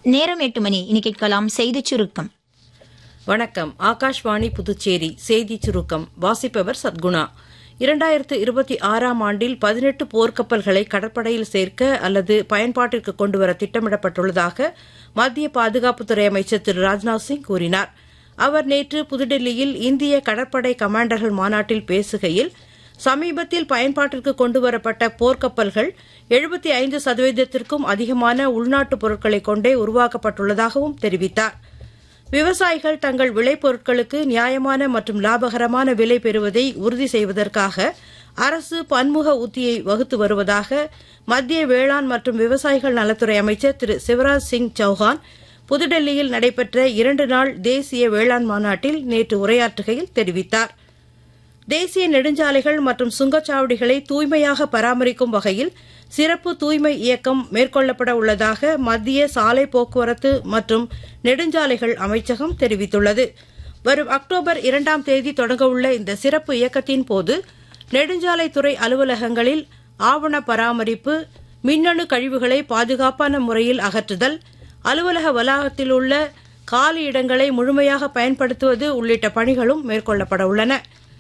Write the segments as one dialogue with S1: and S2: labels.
S1: நேரம் எட்டு மணி இனி கேட்கலாம் செய்திச் சுருக்கம்
S2: வணக்கம் ஆகாஷ்வாணி புதுச்சேரி செய்தி சுருக்கம் வாசிப்பவர் சத்குணா இரண்டாயிரத்து இருபத்தி ஆறாம் ஆண்டில் பதினெட்டு போர்க்கப்பல்களை கடற்படையில் சேர்க்க அல்லது பயன்பாட்டிற்கு கொண்டுவர திட்டமிடப்பட்டுள்ளதாக மத்திய பாதுகாப்புத்துறை அமைச்சர் திரு ராஜ்நாத் சிங் கூறினார் அவர் நேற்று புதுடெல்லியில் இந்திய கடற்படை கமாண்டர்கள் மாநாட்டில் பேசுகையில் சமீபத்தில் பயன்பாட்டிற்கு கொண்டுவரப்பட்ட போர்க்கப்பல்கள் எழுபத்தி ஐந்து சதவீதத்திற்கும் அதிகமான உள்நாட்டு பொருட்களை கொண்டே உருவாக்கப்பட்டுள்ளதாகவும் தெரிவித்தார் விவசாயிகள் தங்கள் விளைபொருட்களுக்கு நியாயமான மற்றும் லாபகரமான விலை பெறுவதை உறுதி செய்வதற்காக அரசு பன்முக உத்தியை வகுத்து வருவதாக மத்திய வேளாண் மற்றும் விவசாயிகள் நலத்துறை அமைச்சர் திரு சிவராஜ் சிங் சௌஹான் புதுடெல்லியில் நடைபெற்ற இரண்டு நாள் தேசிய வேளாண் மாநாட்டில் நேற்று உரையாற்றுகையில் தெரிவித்தார் தேசிய நெடுஞ்சாலைகள் மற்றும் சுங்கச்சாவடிகளை தூய்மையாக பராமரிக்கும் வகையில் சிறப்பு தூய்மை இயக்கம் மேற்கொள்ளப்பட உள்ளதாக மத்திய சாலை போக்குவரத்து மற்றும் நெடுஞ்சாலைகள் அமைச்சகம் தெரிவித்துள்ளது வரும் அக்டோபர் இரண்டாம் தேதி தொடங்கவுள்ள இந்த சிறப்பு இயக்கத்தின் போது நெடுஞ்சாலைத்துறை அலுவலகங்களில் ஆவண பராமரிப்பு மின்னணு கழிவுகளை பாதுகாப்பான முறையில் அகற்றுதல் அலுவலக வளாகத்தில் உள்ள காலி இடங்களை முழுமையாக பயன்படுத்துவது உள்ளிட்ட பணிகளும் மேற்கொள்ளப்பட உள்ளன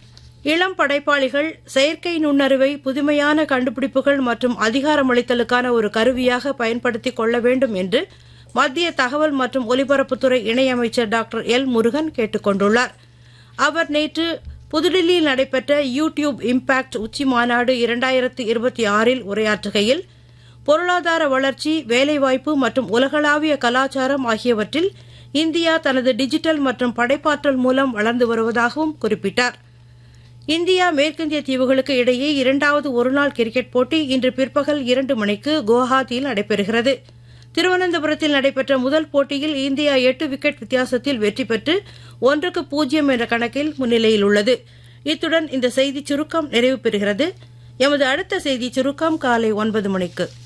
S2: இளம் படைப்பாளிகள் செயற்கை நுண்ணறிவை புதுமையான கண்டுபிடிப்புகள் மற்றும் அதிகாரமளித்தலுக்கான ஒரு கருவியாக பயன்படுத்திக் கொள்ள வேண்டும் என்று மத்திய தகவல் மற்றும் ஒலிபரப்புத்துறை இணையமைச்சர் டாக்டர் எல் முருகன் கேட்டுக் கொண்டுள்ளார் அவர் நேற்று புதுடில்லியில் நடைபெற்ற யூ டியூப் இம்பாக்ட் உச்சி மாநாடு இரண்டாயிரத்து இருபத்தி ஆறில் உரையாற்றுகையில் பொருளாதார வளர்ச்சி வேலைவாய்ப்பு மற்றும் உலகளாவிய கலாச்சாரம் ஆகியவற்றில் இந்தியா தனது டிஜிட்டல் மற்றும் படைப்பாற்றல் மூலம் வளர்ந்து வருவதாகவும் குறிப்பிட்டார் இந்தியா மேற்கிந்திய தீவுகளுக்கு இடையே இரண்டாவது ஒருநாள் கிரிக்கெட் போட்டி இன்று பிற்பகல் இரண்டு மணிக்கு குவஹாத்தியில் நடைபெறுகிறது திருவனந்தபுரத்தில் நடைபெற்ற முதல் போட்டியில் இந்தியா எட்டு விக்கெட் வித்தியாசத்தில் வெற்றி பெற்று ஒன்றுக்கு பூஜ்ஜியம் என்ற கணக்கில் முன்னிலையில் உள்ளது இத்துடன் இந்த செய்திச் சுருக்கம் நிறைவு பெறுகிறது எமது அடுத்த செய்திச் சுருக்கம் காலை ஒன்பது மணிக்கு